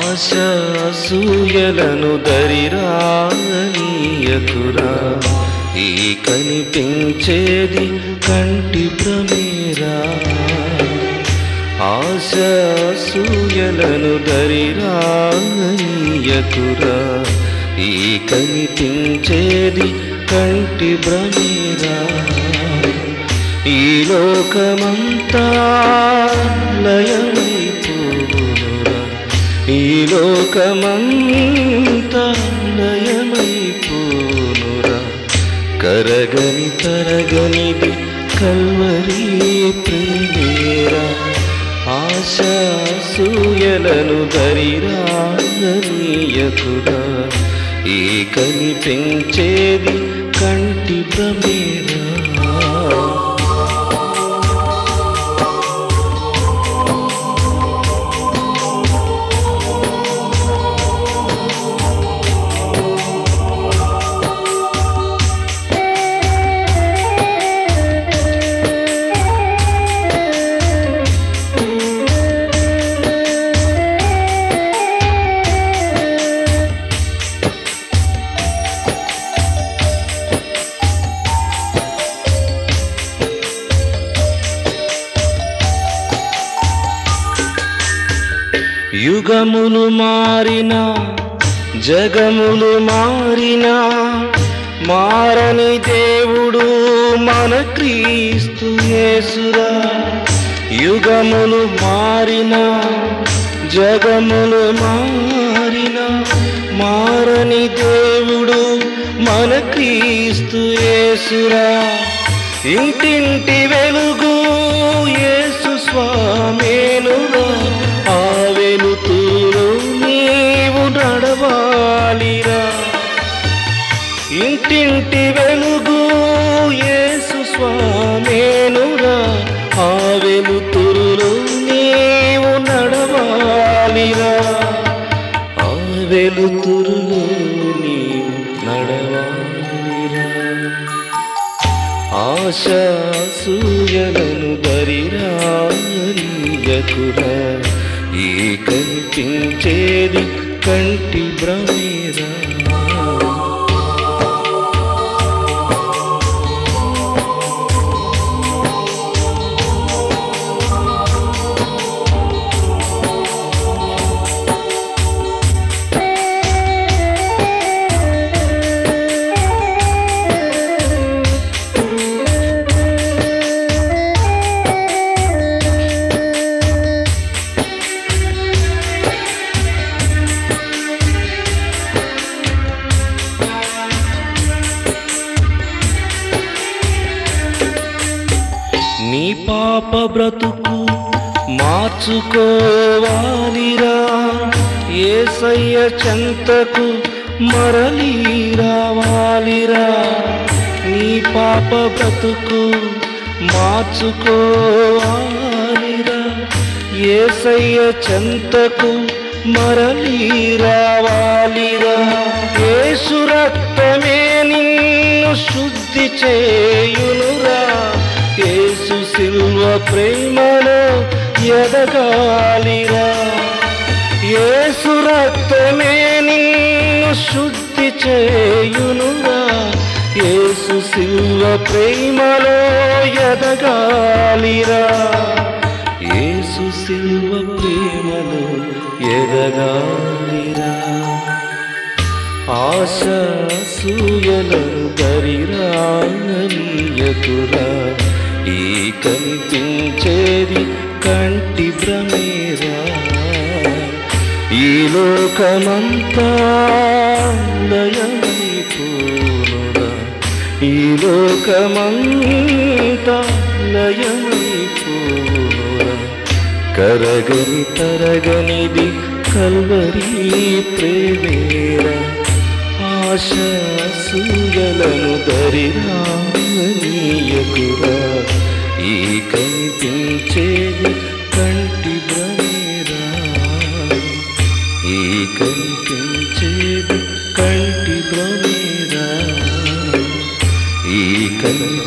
ఆశ అసూయలను దరిరానీయకురా ఈ కనిపించేది కంటి భ్రమేరా ఆశ అసూయలను దరిరానీయకురా ఈ కనిపించేది కంటి భ్రమేరా ఈ లోకమంతా లయమైపోనురా ఈ లోకమంతా లయమైపోనురా కరగని తరగనిది కల్వరి ప్రేమేరా ఆశ సూయలను దరిరానీయకురా ఈ కనిపించేది కంటి భ్రమేరా యుగములు మారిన జగములు మారిన మారని దేవుడు మన క్రీస్తు యేసురా యుగములు మారిన జగములు మారిన మారని దేవుడు మన క్రీస్తు యేసురా ఇంటింటి వెలుగు యేసు స్వామేనురా ఆ వెలుతురు నీవు నడవాలిరా ఇంటింటి వెలుగు యేసు స్వామేనురా ఆ వెలుతురులో నీవు నడవాలిరా ఆ వెలుతురులో నీవు నడవాలిరా ఆశ సూయలను దరిరాయకురా ఈ కనిపించేది కంటి భ్రమేరా నీ పాప బ్రతుకు మార్చుకోవాలిరా ఏసయ్య చెంతకు మరలి రావాలిరా నీ పాప బ్రతుకు మార్చుకోవాలిరా ఏసయ్య చెంతకు మరలి రావాలిరా యేసు రక్తమే నిన్ను శుద్ధి చేయునురా యేసు సిల్వ ప్రేమలో ఎదగాలిరా యేసు రక్తమే నిన్ను శుద్ధి చేయునురా యేసు సిల్వ ప్రేమలో ఎదగాలిరా యేసు సిల్వ ప్రేమలో ఎదగాలిరా ఆశ సూయలను దరిరానీయకురా ఈ కనిపించేది కంటి భ్రమేరా ఈ లోకమంతా లయమైపోనురా ఈ లోకమంతా లయమైపోనురా కరగని తరగనిది కల్వరి ప్రేమేరా ఆశ సూయలను దరిరానీయకురా ఈ కనిపించేది కంటి భ్రమేరా ఈ కనిపించేది కంటి భ్రమేరా ఈ కనిపించేది